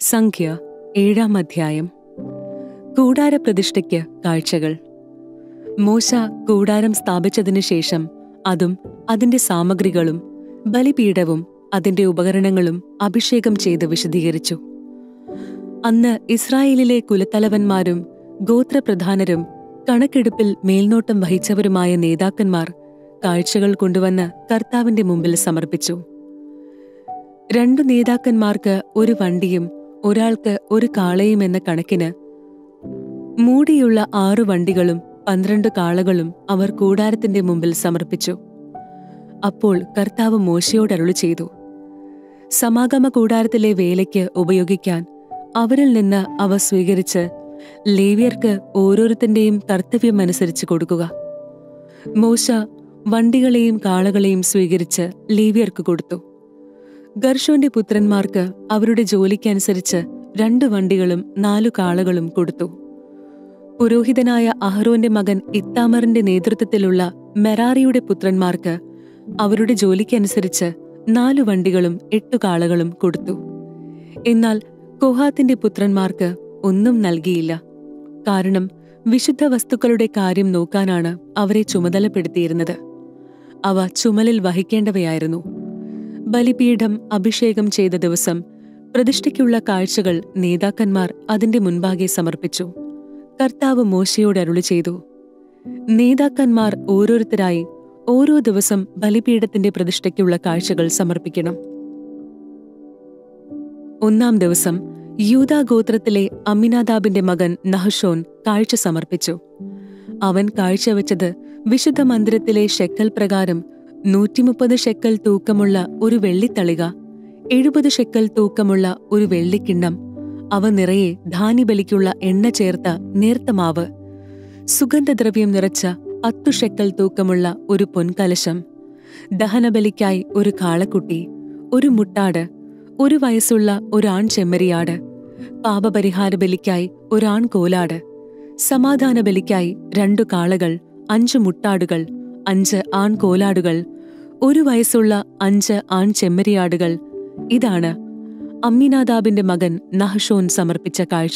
സംഖ്യ ഏഴാം അധ്യായം കൂടാര പ്രതിഷ്ഠയ്ക്ക് കാഴ്ചകൾ മോശ കൂടാരം സ്ഥാപിച്ചതിനു ശേഷം അതും അതിന്റെ സാമഗ്രികളും ബലിപീഠവും അതിന്റെ ഉപകരണങ്ങളും അഭിഷേകം ചെയ്ത് വിശദീകരിച്ചു അന്ന് ഇസ്രായേലിലെ കുലത്തലവന്മാരും ഗോത്രപ്രധാനരും കണക്കെടുപ്പിൽ മേൽനോട്ടം വഹിച്ചവരുമായ നേതാക്കന്മാർ കാഴ്ചകൾ കൊണ്ടുവന്ന് കർത്താവിന്റെ മുമ്പിൽ സമർപ്പിച്ചു രണ്ടു നേതാക്കന്മാർക്ക് ഒരു വണ്ടിയും ഒരാൾക്ക് ഒരു കാളയും എന്ന കണക്കിന് മൂടിയുള്ള ആറു വണ്ടികളും പന്ത്രണ്ട് കാളകളും അവർ കൂടാരത്തിന്റെ മുമ്പിൽ സമർപ്പിച്ചു അപ്പോൾ കർത്താവ് മോശയോട് അരുളി ചെയ്തു സമാഗമ കൂടാരത്തിലെ വേലയ്ക്ക് ഉപയോഗിക്കാൻ അവരിൽ നിന്ന് അവ സ്വീകരിച്ച് ലേവ്യർക്ക് ഓരോരുത്തന്റെയും കർത്തവ്യമനുസരിച്ച് കൊടുക്കുക മോശ വണ്ടികളെയും കാളകളെയും സ്വീകരിച്ച് ലേവ്യർക്ക് കൊടുത്തു ഗർഷോന്റെ പുത്രന്മാർക്ക് അവരുടെ ജോലിക്കനുസരിച്ച് രണ്ട് വണ്ടികളും നാലു കാളകളും കൊടുത്തു പുരോഹിതനായ അഹ്റോന്റെ മകൻ ഇത്താമറിന്റെ നേതൃത്വത്തിലുള്ള മെറാറിയുടെ പുത്രന്മാർക്ക് അവരുടെ ജോലിക്കനുസരിച്ച് നാലു വണ്ടികളും എട്ടു കാളകളും കൊടുത്തു എന്നാൽ കൊഹാത്തിന്റെ പുത്രന്മാർക്ക് ഒന്നും നൽകിയില്ല കാരണം വിശുദ്ധ വസ്തുക്കളുടെ കാര്യം നോക്കാനാണ് അവരെ ചുമതലപ്പെടുത്തിയിരുന്നത് അവ ചുമലിൽ വഹിക്കേണ്ടവയായിരുന്നു ബലിപീഠം അഭിഷേകം ചെയ്ത ദിവസം പ്രതിഷ്ഠയ്ക്കുള്ള കാഴ്ചകൾ നേതാക്കന്മാർ അതിന്റെ മുൻപാകെ സമർപ്പിച്ചു കർത്താവ് മോശയോട് അരുളി ചെയ്തു നേതാക്കന്മാർ ഓരോരുത്തരായി ഓരോ ദിവസം ബലിപീഠത്തിന്റെ പ്രതിഷ്ഠയ്ക്കുള്ള കാഴ്ചകൾ സമർപ്പിക്കണം ഒന്നാം ദിവസം യൂദാ ഗോത്രത്തിലെ അമിനാദാബിന്റെ മകൻ നഹഷോൻ കാഴ്ച സമർപ്പിച്ചു അവൻ കാഴ്ചവെച്ചത് വിശുദ്ധ മന്ദിരത്തിലെ ഷെക്കൽ പ്രകാരം നൂറ്റിമുപ്പത് ഷെക്കൽ തൂക്കമുള്ള ഒരു വെള്ളിത്തളിക എഴുപത് ഷെക്കൽ തൂക്കമുള്ള ഒരു വെള്ളിക്കിണ്ണം അവ നിറയെ ധാന്യബലിക്കുള്ള എണ്ണ ചേർത്ത നേർത്ത മാവ് സുഗന്ധദ്രവ്യം നിറച്ച പത്തു ഷെക്കൽ തൂക്കമുള്ള ഒരു പൊൻകലശം ദഹനബലിക്കായി ഒരു കാളക്കുട്ടി ഒരു മുട്ടാട് ഒരു വയസ്സുള്ള ഒരു ആൺ ചെമ്മരിയാട് പാപപരിഹാര ബലിക്കായി ഒരാൺ കോലാട് സമാധാന ബലിക്കായി രണ്ടു കാളകൾ അഞ്ചു മുട്ടാടുകൾ അഞ്ച് ആൺ കോലാടുകൾ ഒരു വയസ്സുള്ള അഞ്ച് ആൺ ചെമ്മരിയാടുകൾ ഇതാണ് അമ്മിനാദാബിന്റെ മകൻ നഹഷോൻ സമർപ്പിച്ച കാഴ്ച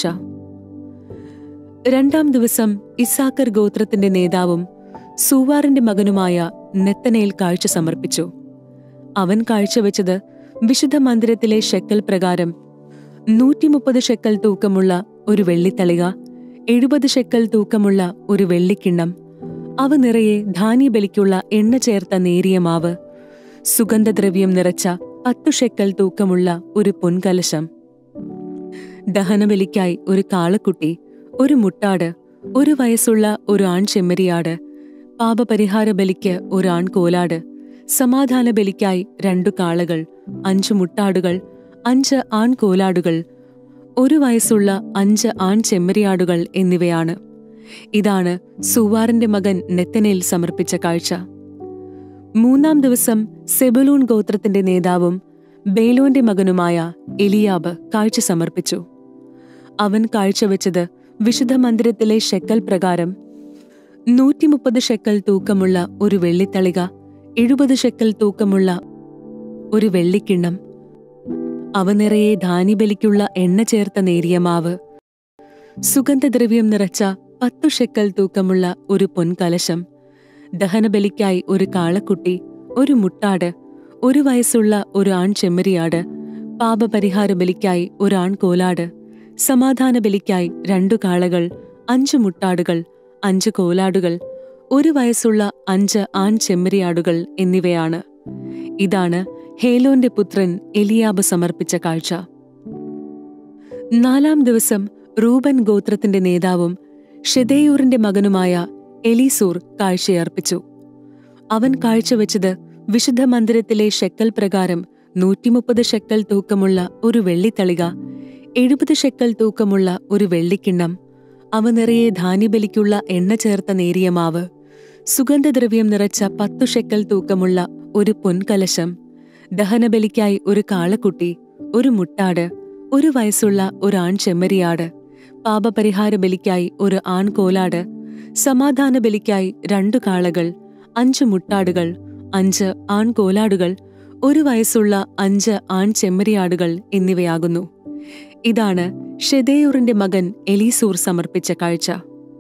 രണ്ടാം ദിവസം ഇസാക്കർ ഗോത്രത്തിന്റെ നേതാവും സൂവാറിന്റെ മകനുമായ നെത്തനയിൽ കാഴ്ച സമർപ്പിച്ചു അവൻ കാഴ്ചവെച്ചത് വിശുദ്ധ മന്ദിരത്തിലെ ഷെക്കൽ പ്രകാരം നൂറ്റിമുപ്പത് ഷെക്കൽ തൂക്കമുള്ള ഒരു വെള്ളിത്തളിക എഴുപത് ഷെക്കൽ തൂക്കമുള്ള ഒരു വെള്ളിക്കിണ്ണം അവ നിറയെ ധാന്യബലിക്കുള്ള എണ്ണ ചേർത്ത നേരിയ മാവ് സുഗന്ധദ്രവ്യം നിറച്ച പത്തു ഷെക്കൽ തൂക്കമുള്ള ഒരു പൊൻകലശം ദഹനബലിക്കായി ഒരു കാളക്കുട്ടി ഒരു മുട്ടാട് ഒരു വയസ്സുള്ള ഒരു ആൺ ചെമ്മരിയാട് പാപപരിഹാര ബലിക്ക് ഒരു ആൺ കോലാട് സമാധാന ബലിക്കായി രണ്ടു കാളകൾ അഞ്ചു മുട്ടാടുകൾ അഞ്ച് ആൺ കോലാടുകൾ ഒരു വയസ്സുള്ള അഞ്ച് ആൺ ചെമ്മരിയാടുകൾ എന്നിവയാണ് ഇതാണ് സുവാറിന്റെ മകൻ നെത്തനയിൽ സമർപ്പിച്ച കാഴ്ച മൂന്നാം ദിവസം സെബലൂൺ ഗോത്രത്തിന്റെ നേതാവും ബേലോന്റെ മകനുമായ എലിയാബ് കാഴ്ച സമർപ്പിച്ചു അവൻ കാഴ്ചവെച്ചത് വിശുദ്ധ മന്ദിരത്തിലെ ഷെക്കൽ പ്രകാരം നൂറ്റിമുപ്പത് ഷെക്കൽ തൂക്കമുള്ള ഒരു വെള്ളിത്തളിക എഴുപത് ഷെക്കൽ തൂക്കമുള്ള ഒരു വെള്ളിക്കിണ്ണം അവ നിറയെ ധാന്യബലിക്കുള്ള എണ്ണ ചേർത്ത നേരിയ മാവ് സുഗന്ധദ്രവ്യം നിറച്ച പത്തു ഷെക്കൽ തൂക്കമുള്ള ഒരു പൊൻകലശം ദഹനബലിക്കായി ഒരു കാളക്കുട്ടി ഒരു മുട്ടാട് ഒരു വയസ്സുള്ള ഒരു ആൺ ചെമ്മരിയാട് പാപപരിഹാര ബലിക്കായി ഒരു ആൺ കോലാട് സമാധാന ബലിക്കായി രണ്ടു കാളകൾ അഞ്ചു മുട്ടാടുകൾ അഞ്ച് കോലാടുകൾ ഒരു വയസ്സുള്ള അഞ്ച് ആൺ ചെമ്മരിയാടുകൾ എന്നിവയാണ് ഇതാണ് ഹേലോന്റെ പുത്രൻ എലിയാബ് സമർപ്പിച്ച കാഴ്ച നാലാം ദിവസം റൂബൻ ഗോത്രത്തിന്റെ നേതാവും ഷെദേയൂറിന്റെ മകനുമായ എലീസൂർ കാഴ്ചയർപ്പിച്ചു അവൻ കാഴ്ചവെച്ചത് വിശുദ്ധ മന്ദിരത്തിലെ ഷെക്കൽ പ്രകാരം നൂറ്റിമുപ്പത് ഷെക്കൽ തൂക്കമുള്ള ഒരു വെള്ളിത്തളിക എഴുപത് ഷെക്കൽ തൂക്കമുള്ള ഒരു വെള്ളിക്കിണ്ണം അവ നിറയെ ധാന്യബലിക്കുള്ള എണ്ണ ചേർത്ത നേരിയ മാവ് സുഗന്ധദ്രവ്യം നിറച്ച പത്തു ഷെക്കൽ തൂക്കമുള്ള ഒരു പൊൻകലശം ദഹനബലിക്കായി ഒരു കാളക്കുട്ടി ഒരു മുട്ടാട് ഒരു വയസ്സുള്ള ഒരു ആൺ ചെമ്മരിയാട് പാപപരിഹാര ബലിക്കായി ഒരു ആൺ കോലാട് സമാധാന ബലിക്കായി രണ്ടു കാളകൾ അഞ്ച് മുട്ടാടുകൾ അഞ്ച് ആൺ കോലാടുകൾ ഒരു വയസ്സുള്ള അഞ്ച് ആൺ ചെമ്മരിയാടുകൾ എന്നിവയാകുന്നു ഇതാണ് ഷെദേയൂറിന്റെ മകൻ എലീസൂർ സമർപ്പിച്ച കാഴ്ച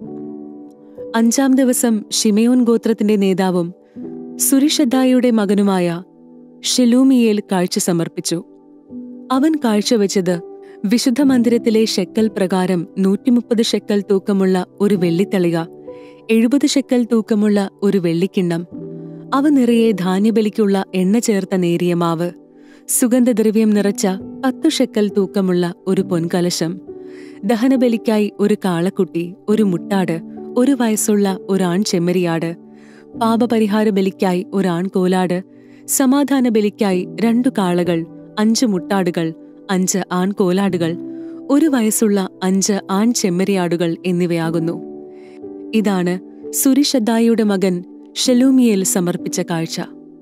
അഞ്ചാം ദിവസം ഷിമയോൻ ഗോത്രത്തിന്റെ നേതാവും സുരിഷദായുടെ മകനുമായ ഷെലൂമിയേൽ കാഴ്ച സമർപ്പിച്ചു അവൻ കാഴ്ചവെച്ചത് വിശുദ്ധ മന്ദിരത്തിലെ ഷെക്കൽ പ്രകാരം നൂറ്റിമുപ്പത് ഷെക്കൽ തൂക്കമുള്ള ഒരു വെള്ളിത്തളിക എഴുപത് ഷെക്കൽ തൂക്കമുള്ള ഒരു വെള്ളിക്കിണ്ണം അവ നിറയെ ധാന്യബലിക്കുള്ള എണ്ണ ചേർത്ത നേരിയ മാവ് സുഗന്ധദ്രവ്യം നിറച്ച പത്തു ഷെക്കൽ തൂക്കമുള്ള ഒരു പൊൻകലശം ദഹനബലിക്കായി ഒരു കാളക്കുട്ടി ഒരു മുട്ടാട് ഒരു വയസ്സുള്ള ഒരാൺ ചെമ്മരിയാട് പാപപരിഹാര ബലിക്കായി ഒരാൺ കോലാട് സമാധാന ബലിക്കായി രണ്ടു കാളകൾ അഞ്ച് മുട്ടാടുകൾ അഞ്ച് ആൺ കോലാടുകൾ ഒരു വയസ്സുള്ള അഞ്ച് ആൺ ചെമ്മരിയാടുകൾ എന്നിവയാകുന്നു ഇതാണ് സുരിഷദ്ദായിയുടെ മകൻ ഷെലൂമിയേൽ സമർപ്പിച്ച കാഴ്ച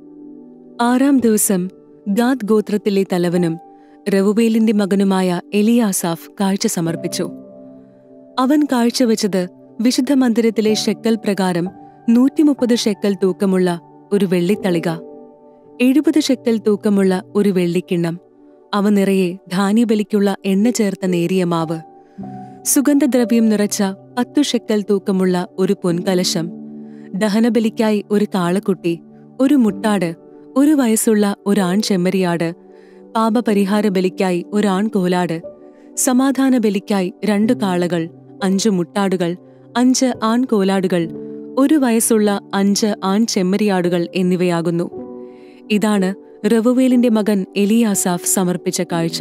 ആറാം ദിവസം ഗാദ് ഗോത്രത്തിലെ തലവനും റവുബേലിന്റെ മകനുമായ എലിയാസാഫ് കാഴ്ച സമർപ്പിച്ചു അവൻ കാഴ്ചവെച്ചത് വിശുദ്ധ മന്ദിരത്തിലെ ഷെക്കൽ പ്രകാരം നൂറ്റിമുപ്പത് ഷെക്കൽ തൂക്കമുള്ള ഒരു വെള്ളിത്തളിക എഴുപത് ഷെക്കൽ തൂക്കമുള്ള ഒരു വെള്ളിക്കിണ്ണം അവ നിറയെ ധാന്യബലിക്കുള്ള എണ്ണ ചേർത്ത നേരിയ മാവ് സുഗന്ധദ്രവ്യം നിറച്ച പത്തു ഷെക്കൽ തൂക്കമുള്ള ഒരു പൊൻകലശം ദഹനബലിക്കായി ഒരു കാളക്കുട്ടി ഒരു മുട്ടാട് ഒരു വയസ്സുള്ള ഒരാൺ ചെമ്മരിയാട് പാപപരിഹാര ബലിക്കായി ഒരാൺ കോലാട് സമാധാന ബലിക്കായി രണ്ടു കാളകൾ അഞ്ചു മുട്ടാടുകൾ അഞ്ച് ആൺ കോലാടുകൾ ഒരു വയസ്സുള്ള അഞ്ച് ആൺ ചെമ്മരിയാടുകൾ എന്നിവയാകുന്നു ഇതാണ് റവുവേലിന്റെ മകൻ എലിയാസാഫ് സമർപ്പിച്ച കാഴ്ച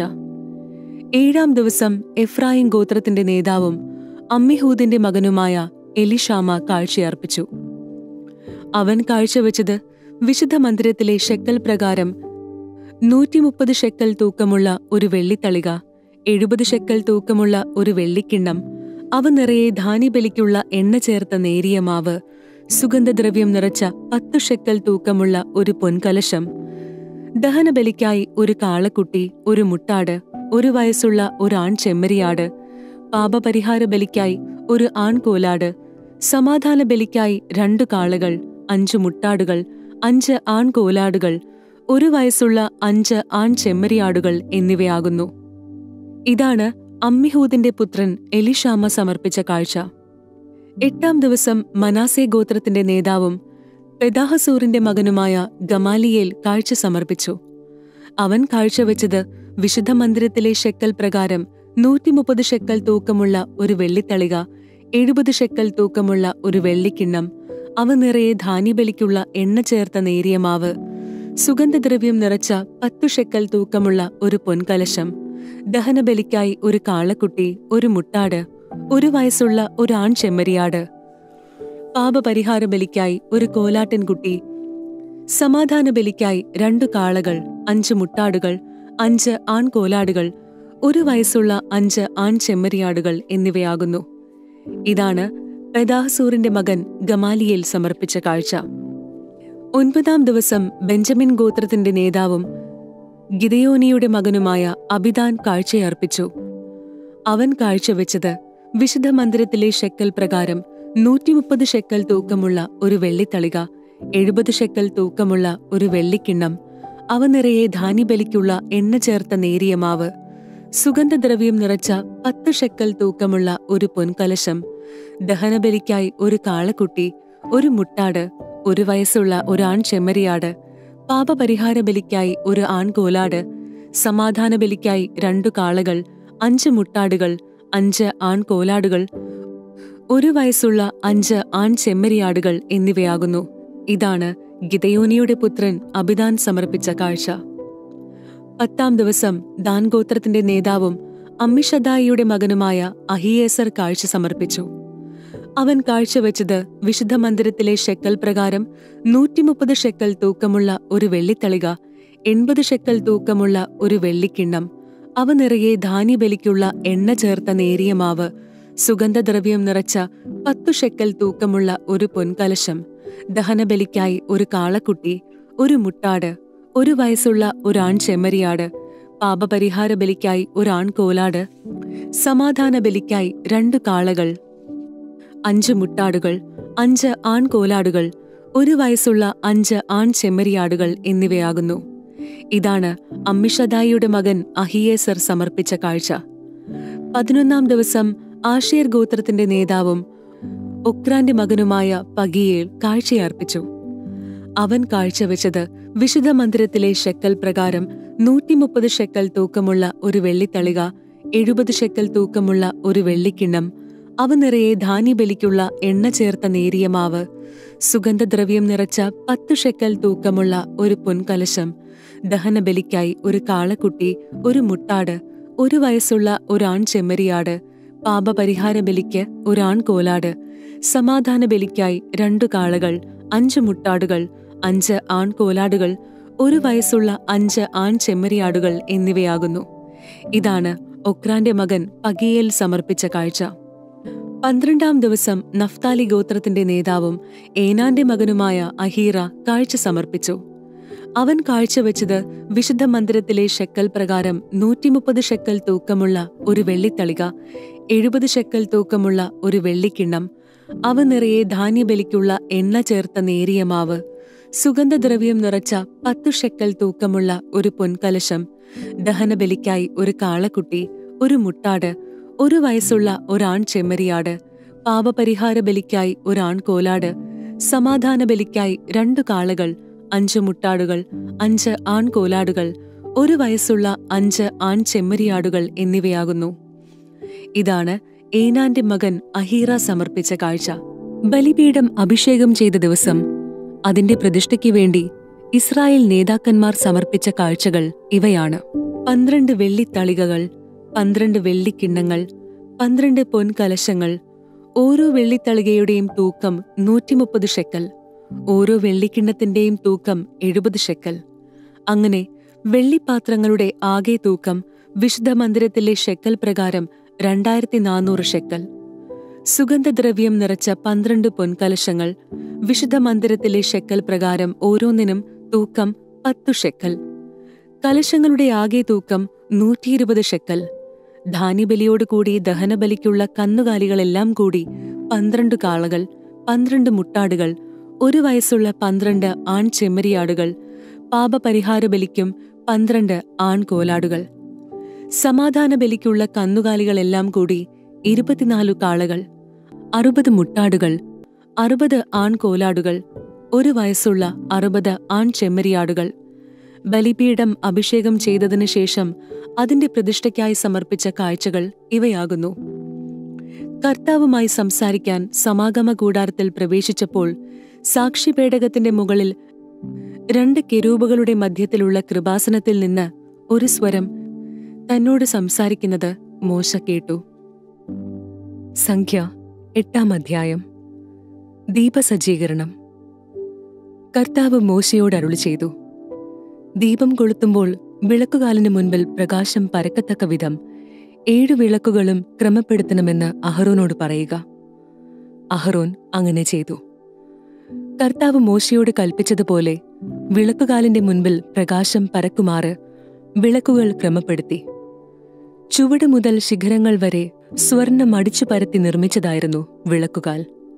ഏഴാം ദിവസം എഫ്രായിം ഗോത്രത്തിന്റെ നേതാവും അമ്മിഹൂദിന്റെ മകനുമായ എലിഷാമ കാഴ്ചയർപ്പിച്ചു അവൻ കാഴ്ചവെച്ചത് വിശുദ്ധ മന്ദിരത്തിലെ ഷെക്കൽ പ്രകാരം നൂറ്റിമുപ്പത് ഷെക്കൽ തൂക്കമുള്ള ഒരു വെള്ളിത്തളിക എഴുപത് ഷെക്കൽ തൂക്കമുള്ള ഒരു വെള്ളിക്കിണ്ണം അവ നിറയെ ധാന്യബലിക്കുള്ള എണ്ണ ചേർത്ത നേരിയ മാവ് സുഗന്ധദ്രവ്യം നിറച്ച പത്തു ഷെക്കൽ തൂക്കമുള്ള ഒരു പൊൻകലശം ദഹനബലിക്കായി ഒരു കാളക്കുട്ടി ഒരു മുട്ടാട് ഒരു വയസ്സുള്ള ഒരു ആൺ ചെമ്മരിയാട് പാപപരിഹാര ബലിക്കായി ഒരു ആൺകോലാട് സമാധാന ബലിക്കായി രണ്ടു കാളകൾ അഞ്ചു മുട്ടാടുകൾ അഞ്ച് ആൺകോലാടുകൾ ഒരു വയസ്സുള്ള അഞ്ച് ആൺ ചെമ്മരിയാടുകൾ എന്നിവയാകുന്നു ഇതാണ് അമ്മിഹൂദിന്റെ പുത്രൻ എലിഷാമ സമർപ്പിച്ച കാഴ്ച എട്ടാം ദിവസം മനാസെ ഗോത്രത്തിന്റെ നേതാവും പെദാഹസൂറിന്റെ മകനുമായ ഗമാലിയേൽ കാഴ്ച സമർപ്പിച്ചു അവൻ കാഴ്ചവെച്ചത് വിശുദ്ധ മന്ദിരത്തിലെ ഷെക്കൽ പ്രകാരം നൂറ്റിമുപ്പത് ഷെക്കൽ തൂക്കമുള്ള ഒരു വെള്ളിത്തളിക എഴുപത് ഷെക്കൽ തൂക്കമുള്ള ഒരു വെള്ളിക്കിണ്ണം അവ നിറയെ ധാന്യബലിക്കുള്ള എണ്ണ ചേർത്ത നേരിയ മാവ് സുഗന്ധദ്രവ്യം നിറച്ച പത്തു ഷെക്കൽ തൂക്കമുള്ള ഒരു പൊൻകലശം ദഹനബലിക്കായി ഒരു കാളക്കുട്ടി ഒരു മുട്ടാട് ഒരു വയസ്സുള്ള ഒരു ആൺ ചെമ്മരിയാട് പാപപരിഹാര ബലിക്കായി ഒരു കോലാട്ടിൻകുട്ടി സമാധാന ബലിക്കായി രണ്ടു കാളകൾ അഞ്ച് മുട്ടാടുകൾ അഞ്ച് ആൺകോലാടുകൾ ഒരു വയസ്സുള്ള അഞ്ച് ആൺ ചെമ്മരിയാടുകൾ എന്നിവയാകുന്നു ഇതാണ് പെദാഹസൂറിന്റെ മകൻ ഗമാലിയേൽ സമർപ്പിച്ച കാഴ്ച ഒൻപതാം ദിവസം ബെഞ്ചമിൻ ഗോത്രത്തിന്റെ നേതാവും ഗിദയോനിയുടെ മകനുമായ അബിദാൻ കാഴ്ചയർപ്പിച്ചു അവൻ കാഴ്ചവെച്ചത് വിശുദ്ധ മന്ദിരത്തിലെ ഷെക്കൽ പ്രകാരം നൂറ്റിമുപ്പത് ഷെക്കൽ തൂക്കമുള്ള ഒരു വെള്ളിത്തളിക എഴുപത് ഷെക്കൽ തൂക്കമുള്ള ഒരു വെള്ളിക്കിണ്ണം അവ നിറയെ ധാന്യബലിക്കുള്ള എണ്ണ ചേർത്ത നേരിയ മാവ് സുഗന്ധദ്രവ്യം നിറച്ച പത്ത് ഷെക്കൽ തൂക്കമുള്ള ഒരു പൊൻകലശം ദഹനബലിക്കായി ഒരു കാളക്കുട്ടി ഒരു മുട്ടാട് ഒരു വയസ്സുള്ള ഒരു ആൺ ചെമ്മരിയാട് പാപപരിഹാര ബലിക്കായി ഒരു ആൺകോലാട് സമാധാന ബലിക്കായി രണ്ടു കാളകൾ അഞ്ച് മുട്ടാടുകൾ അഞ്ച് ആൺകോലാടുകൾ ഒരു വയസ്സുള്ള അഞ്ച് ആൺ ചെമ്മരിയാടുകൾ എന്നിവയാകുന്നു ഇതാണ് ഗിതയോനിയുടെ പുത്രൻ അഭിദാൻ സമർപ്പിച്ച കാഴ്ച പത്താം ദിവസം ദാൻ ഗോത്രത്തിന്റെ നേതാവും അമ്മിഷദായിയുടെ മകനുമായ അഹിയേസർ കാഴ്ച സമർപ്പിച്ചു അവൻ കാഴ്ചവെച്ചത് വിശുദ്ധ മന്ദിരത്തിലെ ഷെക്കൽ പ്രകാരം നൂറ്റിമുപ്പത് ഷെക്കൽ തൂക്കമുള്ള ഒരു വെള്ളിത്തളിക എൺപത് ഷെക്കൽ തൂക്കമുള്ള ഒരു വെള്ളിക്കിണ്ണം അവ നിറയെ ധാന്യബലിക്കുള്ള എണ്ണ ചേർത്ത നേരിയ മാവ് സുഗന്ധദ്രവ്യം നിറച്ച പത്തു ഷെക്കൽ തൂക്കമുള്ള ഒരു പൊൻകലശം ദഹനബലിക്കായി ഒരു കാളക്കുട്ടി ഒരു മുട്ടാട് ഒരു വയസ്സുള്ള ഒരു ആൺ ചെമ്മരിയാട് പാപപരിഹാര ബലിക്കായി ഒരു ആൺകോലാട് സമാധാന ബലിക്കായി രണ്ടു കാളകൾ അഞ്ച് മുട്ടാടുകൾ അഞ്ച് ആൺകോലാടുകൾ ഒരു വയസ്സുള്ള അഞ്ച് ആൺ ചെമ്മരിയാടുകൾ എന്നിവയാകുന്നു ഇതാണ് അമ്മിഷദായിയുടെ മകൻ അഹിയേസർ സമർപ്പിച്ച കാഴ്ച പതിനൊന്നാം ദിവസം ആഷേർ ഗോത്രത്തിന്റെ നേതാവും ഒക്രാന്റെ മകനുമായ പഗിയേൽ കാഴ്ചയർപ്പിച്ചു അവൻ കാഴ്ചവെച്ചത് വിശുദ്ധ മന്ദിരത്തിലെ ഷെക്കൽ പ്രകാരം നൂറ്റിമുപ്പത് ഷെക്കൽ തൂക്കമുള്ള ഒരു വെള്ളിത്തളിക എഴുപത് ഷെക്കൽ തൂക്കമുള്ള ഒരു വെള്ളിക്കിണ്ണം അവ നിറയെ ധാന്യബലിക്കുള്ള എണ്ണ ചേർത്ത നേരിയ മാവ് സുഗന്ധദ്രവ്യം നിറച്ച പത്തു ഷെക്കൽ തൂക്കമുള്ള ഒരു പൊൻകലശം ദഹനബലിക്കായി ഒരു കാളക്കുട്ടി ഒരു മുട്ടാട് ഒരു വയസ്സുള്ള ഒരാൺ ചെമ്മരിയാട് പാപപരിഹാര ബലിക്ക് ഒരാൺ കോലാട് സമാധാന ബലിക്കായി രണ്ടു കാളകൾ അഞ്ച് മുട്ടാടുകൾ അഞ്ച് ആൺ കോലാടുകൾ ഒരു വയസ്സുള്ള അഞ്ച് ആൺ ചെമ്മരിയാടുകൾ എന്നിവയാകുന്നു ഇതാണ് ഒക്രാന്റെ മകൻ പകിയേൽ സമർപ്പിച്ച കാഴ്ച പന്ത്രണ്ടാം ദിവസം നഫ്താലി ഗോത്രത്തിന്റെ നേതാവും ഏനാന്റെ മകനുമായ അഹീറ കാഴ്ച സമർപ്പിച്ചു അവൻ കാഴ്ചവെച്ചത് വിശുദ്ധ മന്ദിരത്തിലെ ഷെക്കൽ പ്രകാരം നൂറ്റിമുപ്പത് ഷെക്കൽ തൂക്കമുള്ള ഒരു വെള്ളിത്തളിക എഴുപത് ഷെക്കൽ തൂക്കമുള്ള ഒരു വെള്ളിക്കിണ്ണം അവ നിറയെ ധാന്യബലിക്കുള്ള എണ്ണ ചേർത്ത നേരിയ മാവ് സുഗന്ധദ്രവ്യം നിറച്ച പത്തു ഷെക്കൽ തൂക്കമുള്ള ഒരു പൊൻകലശം ദഹനബലിക്കായി ഒരു കാളക്കുട്ടി ഒരു മുട്ടാട് ഒരു വയസ്സുള്ള ഒരാൺ ചെമ്മരിയാട് പാപപരിഹാര ബലിക്കായി ഒരാൺ കോലാട് സമാധാന ബലിക്കായി രണ്ടു കാളകൾ അഞ്ച് മുട്ടാടുകൾ അഞ്ച് ആൺ കോലാടുകൾ ഒരു വയസ്സുള്ള അഞ്ച് ആൺ ചെമ്മരിയാടുകൾ എന്നിവയാകുന്നു ഇതാണ് ഏനാന്റെ മകൻ അഹീറ സമർപ്പിച്ച കാഴ്ച ബലിപീഠം അഭിഷേകം ചെയ്ത ദിവസം അതിന്റെ പ്രതിഷ്ഠയ്ക്ക് വേണ്ടി ഇസ്രായേൽ നേതാക്കന്മാർ സമർപ്പിച്ച കാഴ്ചകൾ ഇവയാണ് പന്ത്രണ്ട് വെള്ളിത്തളികകൾ പന്ത്രണ്ട് വെള്ളിക്കിണ്ണങ്ങൾ പന്ത്രണ്ട് പൊൻകലശങ്ങൾ ഓരോ വെള്ളിത്തളികയുടെയും തൂക്കം നൂറ്റിമുപ്പത് ഷെക്കൽ ഓരോ വെള്ളിക്കിണ്ണത്തിന്റെയും തൂക്കം എഴുപത് ഷെക്കൽ അങ്ങനെ വെള്ളിപ്പാത്രങ്ങളുടെ ആകെ തൂക്കം വിശുദ്ധ മന്ദിരത്തിലെ ഷെക്കൽ പ്രകാരം രണ്ടായിരത്തി നാനൂറ് ഷെക്കൽ സുഗന്ധദ്രവ്യം നിറച്ച പന്ത്രണ്ട് പൊൻകലശങ്ങൾ വിശുദ്ധ മന്ദിരത്തിലെ ഷെക്കൽ പ്രകാരം ഓരോന്നിനും തൂക്കം പത്തു ഷെക്കൽ കലശങ്ങളുടെ ആകെ തൂക്കം നൂറ്റിയിരുപത് ഷെക്കൽ ധാന്യബലിയോടുകൂടി ദഹനബലിക്കുള്ള കന്നുകാലികളെല്ലാം കൂടി പന്ത്രണ്ട് കാളകൾ പന്ത്രണ്ട് മുട്ടാടുകൾ ഒരു വയസ്സുള്ള പന്ത്രണ്ട് ആൺ ചെമ്മരിയാടുകൾ പാപപരിഹാര ബലിക്കും പന്ത്രണ്ട് ആൺ കോലാടുകൾ സമാധാന ബലിക്കുള്ള കന്നുകാലികളെല്ലാം കൂടി ഇരുപത്തിനാലു കാളകൾ അറുപത് മുട്ടാടുകൾ അറുപത് ആൺ കോലാടുകൾ ഒരു വയസ്സുള്ള അറുപത് ആൺ ചെമ്മരിയാടുകൾ ബലിപീഠം അഭിഷേകം ചെയ്തതിനു ശേഷം അതിന്റെ പ്രതിഷ്ഠയ്ക്കായി സമർപ്പിച്ച കാഴ്ചകൾ ഇവയാകുന്നു കർത്താവുമായി സംസാരിക്കാൻ സമാഗമ കൂടാരത്തിൽ പ്രവേശിച്ചപ്പോൾ സാക്ഷിപേടകത്തിന്റെ മുകളിൽ രണ്ട് കെരൂബുകളുടെ മധ്യത്തിലുള്ള കൃപാസനത്തിൽ നിന്ന് ഒരു സ്വരം തന്നോട് സംസാരിക്കുന്നത് മോശ കേട്ടു സംഖ്യ എട്ടാം അധ്യായം ദീപസജ്ജീകരണം കർത്താവ് മോശയോട് അരുളി ചെയ്തു ദീപം കൊളുത്തുമ്പോൾ വിളക്കുകാലിന് മുൻപിൽ പ്രകാശം പരക്കത്തക്ക വിധം ഏഴു വിളക്കുകളും ക്രമപ്പെടുത്തണമെന്ന് അഹറോനോട് പറയുക അഹറോൻ അങ്ങനെ ചെയ്തു കർത്താവ് മോശയോട് കൽപ്പിച്ചതുപോലെ വിളക്കുകാലിന്റെ മുൻപിൽ പ്രകാശം പരക്കുമാറ് വിളക്കുകൾ ക്രമപ്പെടുത്തി ചുവട് മുതൽ ശിഖരങ്ങൾ വരെ സ്വർണം അടിച്ചു പരത്തി നിർമ്മിച്ചതായിരുന്നു വിളക്കുകാൽ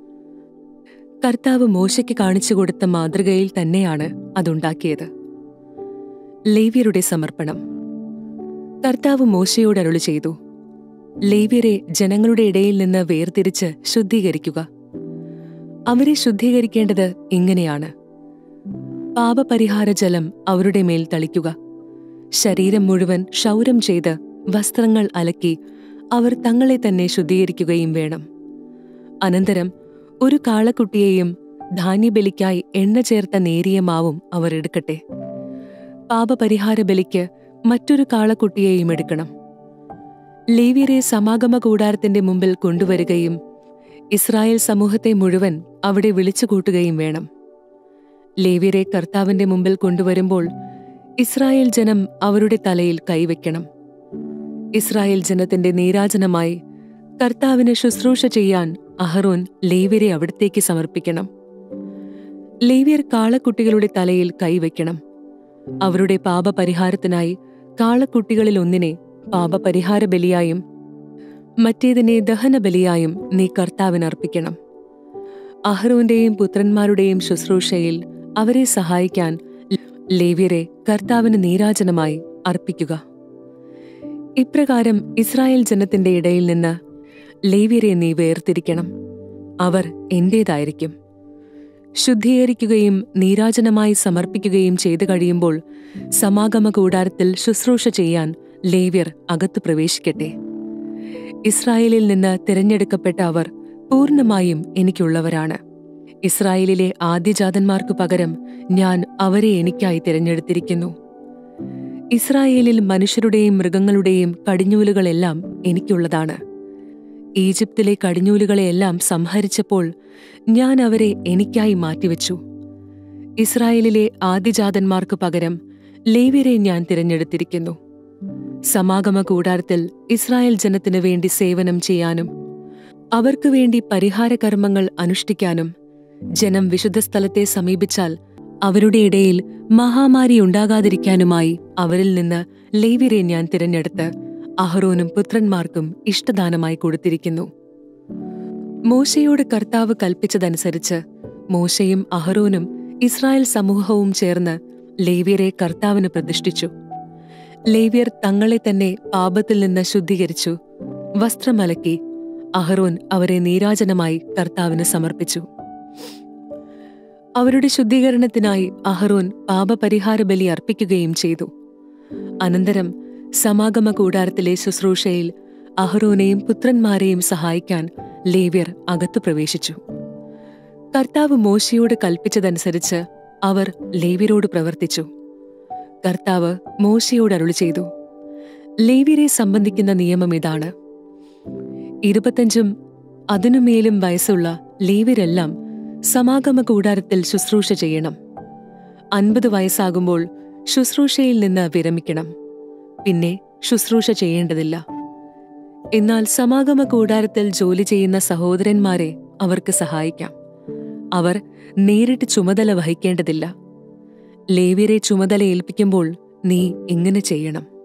കർത്താവ് മോശയ്ക്ക് കാണിച്ചു കൊടുത്ത മാതൃകയിൽ തന്നെയാണ് അതുണ്ടാക്കിയത് ലേവ്യരുടെ സമർപ്പണം കർത്താവ് മോശയോട് അരുളി ചെയ്തു ലേവ്യരെ ജനങ്ങളുടെ ഇടയിൽ നിന്ന് വേർതിരിച്ച് ശുദ്ധീകരിക്കുക അവരെ ശുദ്ധീകരിക്കേണ്ടത് ഇങ്ങനെയാണ് പാപപരിഹാര ജലം അവരുടെ മേൽ തളിക്കുക ശരീരം മുഴുവൻ ക്ഷൗരം ചെയ്ത് വസ്ത്രങ്ങൾ അലക്കി അവർ തങ്ങളെ തന്നെ ശുദ്ധീകരിക്കുകയും വേണം അനന്തരം ഒരു കാളക്കുട്ടിയെയും ധാന്യബലിക്കായി എണ്ണ ചേർത്ത നേരിയ മാവും അവർ എടുക്കട്ടെ പാപപരിഹാര ബലിക്ക് മറ്റൊരു കാളക്കുട്ടിയെയും എടുക്കണം ലേവ്യരെ സമാഗമ കൂടാരത്തിന്റെ മുമ്പിൽ കൊണ്ടുവരികയും ഇസ്രായേൽ സമൂഹത്തെ മുഴുവൻ അവിടെ വിളിച്ചുകൂട്ടുകയും വേണം ലേവ്യരെ കർത്താവിന്റെ മുമ്പിൽ കൊണ്ടുവരുമ്പോൾ ഇസ്രായേൽ ജനം അവരുടെ തലയിൽ കൈവയ്ക്കണം ഇസ്രായേൽ ജനത്തിന്റെ നീരാജനമായി കർത്താവിന് ശുശ്രൂഷ ചെയ്യാൻ അഹറോൻ ലേവ്യരെ അവിടത്തേക്ക് സമർപ്പിക്കണം ലേവ്യർ കാളക്കുട്ടികളുടെ തലയിൽ കൈവയ്ക്കണം അവരുടെ പാപപരിഹാരത്തിനായി കാളക്കുട്ടികളിൽ ഒന്നിനെ പാപപരിഹാര ബലിയായും മറ്റേതിനെ ദഹനബലിയായും നീ കർത്താവിന് അർപ്പിക്കണം അഹ്റോന്റെയും പുത്രന്മാരുടെയും ശുശ്രൂഷയിൽ അവരെ സഹായിക്കാൻ ലേവ്യരെ കർത്താവിന് നീരാജനമായി അർപ്പിക്കുക ഇപ്രകാരം ഇസ്രായേൽ ജനത്തിന്റെ ഇടയിൽ നിന്ന് ലേവ്യരെ നീ വേർതിരിക്കണം അവർ എന്റേതായിരിക്കും ശുദ്ധീകരിക്കുകയും നീരാജനമായി സമർപ്പിക്കുകയും ചെയ്തു കഴിയുമ്പോൾ സമാഗമ കൂടാരത്തിൽ ശുശ്രൂഷ ചെയ്യാൻ ലേവ്യർ അകത്തു പ്രവേശിക്കട്ടെ ഇസ്രായേലിൽ നിന്ന് തിരഞ്ഞെടുക്കപ്പെട്ട അവർ പൂർണ്ണമായും എനിക്കുള്ളവരാണ് ഇസ്രായേലിലെ ആദ്യജാതന്മാർക്കു പകരം ഞാൻ അവരെ എനിക്കായി തിരഞ്ഞെടുത്തിരിക്കുന്നു ഇസ്രായേലിൽ മനുഷ്യരുടെയും മൃഗങ്ങളുടെയും കടിഞ്ഞൂലുകളെല്ലാം എനിക്കുള്ളതാണ് ഈജിപ്തിലെ കടിഞ്ഞൂലുകളെയെല്ലാം സംഹരിച്ചപ്പോൾ ഞാൻ അവരെ എനിക്കായി മാറ്റിവെച്ചു ഇസ്രായേലിലെ ആദ്യജാതന്മാർക്ക് പകരം ലേവ്യരെ ഞാൻ തിരഞ്ഞെടുത്തിരിക്കുന്നു സമാഗമ കൂടാരത്തിൽ ഇസ്രായേൽ ജനത്തിനു വേണ്ടി സേവനം ചെയ്യാനും അവർക്കു വേണ്ടി പരിഹാരകർമ്മങ്ങൾ അനുഷ്ഠിക്കാനും ജനം വിശുദ്ധ സ്ഥലത്തെ സമീപിച്ചാൽ അവരുടെ ഇടയിൽ മഹാമാരി ഉണ്ടാകാതിരിക്കാനുമായി അവരിൽ നിന്ന് ലേവ്യരെ ഞാൻ തിരഞ്ഞെടുത്ത് അഹ്റോനും പുത്രന്മാർക്കും ഇഷ്ടദാനമായി കൊടുത്തിരിക്കുന്നു മോശയോട് കർത്താവ് കൽപ്പിച്ചതനുസരിച്ച് മോശയും അഹ്റോനും ഇസ്രായേൽ സമൂഹവും ചേർന്ന് ലേവ്യരെ കർത്താവിന് പ്രതിഷ്ഠിച്ചു ലേവ്യർ തങ്ങളെ തന്നെ പാപത്തിൽ നിന്ന് ശുദ്ധീകരിച്ചു വസ്ത്രമലക്കി അഹ്റോൻ അവരെ നീരാജനമായി കർത്താവിന് സമർപ്പിച്ചു അവരുടെ ശുദ്ധീകരണത്തിനായി അഹ്റോൻ പാപപരിഹാര ബലി അർപ്പിക്കുകയും ചെയ്തു അനന്തരം സമാഗമ കൂടാരത്തിലെ ശുശ്രൂഷയിൽ അഹ്റോനെയും പുത്രന്മാരെയും സഹായിക്കാൻ ലേവ്യർ അകത്തു പ്രവേശിച്ചു കർത്താവ് മോശയോട് കൽപ്പിച്ചതനുസരിച്ച് അവർ ലേവ്യരോട് പ്രവർത്തിച്ചു കർത്താവ് മോശയോട് അരുളി ചെയ്തു ലേവ്യരെ സംബന്ധിക്കുന്ന നിയമം ഇതാണ് ഇരുപത്തഞ്ചും അതിനുമേലും വയസ്സുള്ള ലേവ്യരെല്ലാം സമാഗമ കൂടാരത്തിൽ ശുശ്രൂഷ ചെയ്യണം അൻപത് വയസ്സാകുമ്പോൾ ശുശ്രൂഷയിൽ നിന്ന് വിരമിക്കണം പിന്നെ ശുശ്രൂഷ ചെയ്യേണ്ടതില്ല എന്നാൽ സമാഗമ കൂടാരത്തിൽ ജോലി ചെയ്യുന്ന സഹോദരന്മാരെ അവർക്ക് സഹായിക്കാം അവർ നേരിട്ട് ചുമതല വഹിക്കേണ്ടതില്ല ലേവ്യരെ ചുമതല ഏൽപ്പിക്കുമ്പോൾ നീ ഇങ്ങനെ ചെയ്യണം